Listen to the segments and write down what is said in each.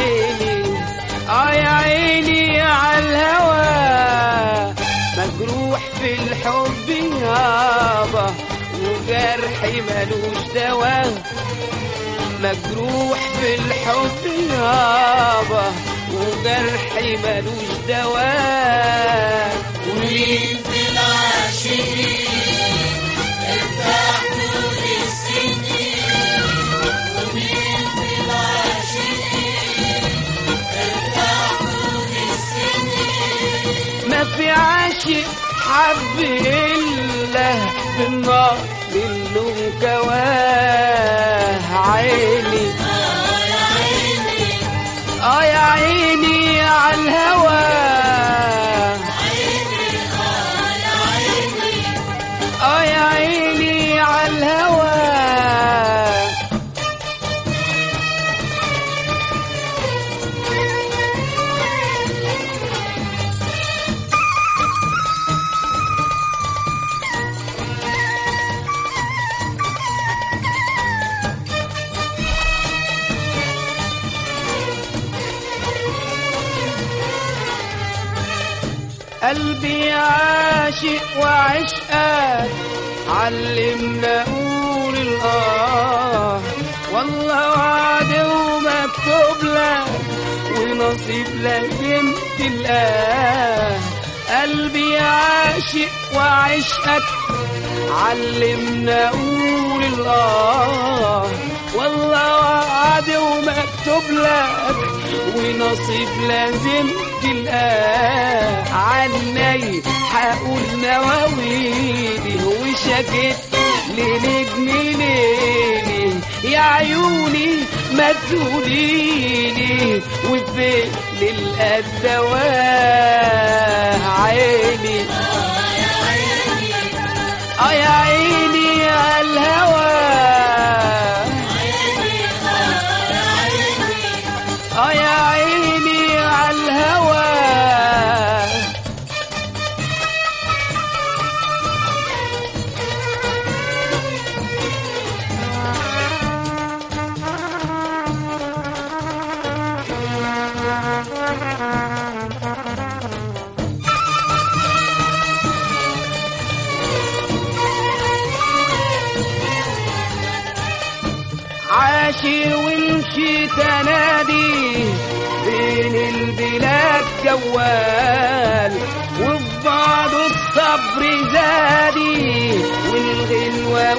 عيني اه يا عيني عالهوى مجروح في الحب يابا وجرحي ملوش دواء مجروح في الحب يابا وجرحي ملوش دواء ومين في العاشقين ارتاح طول السنين ومين في العاشقين ارتاح طول السنين ما في عاشق حب إلا بالنار منه كواه عيني اه يا عيني اه يا عيني عالهوى عيني اه يا عيني اه يا عيني عالهوى قلبي عاشق وعشقك علمنا قول الآه والله وعد ومكتوب لك ونصيب لازم تلقاه قلبي عاشق وعشقك علمنا قول الله والله وعد ومكتوب لك ونصيب لازم تلقاه عني حقول نواويلي وشكت لنجم ليلي يا عيوني ما تقوليلي وفين نلقى الدواء عيني اه يا عيني اه يا عيني يا الهوى عيني اه يا عيني اه يا عيني على الهوى عاشر وامشي تنادي بين البلاد جوال وفي بعض الصبر زادي والغنوة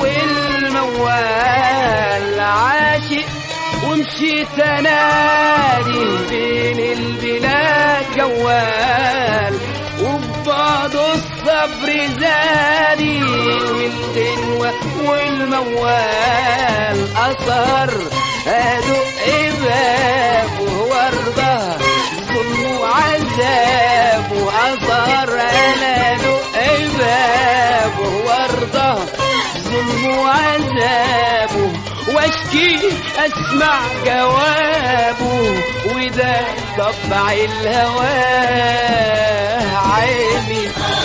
والموال عاشق وامشي تنادي بين البلاد جوال وفي بعض الصبر زادي والغنوة والموال أثر أدق باب وردة ظلم وعذاب وأثر أنا أدق باب وردة ظلم وعذاب واشكي اسمع جوابه وده طبع الهوى عيني اه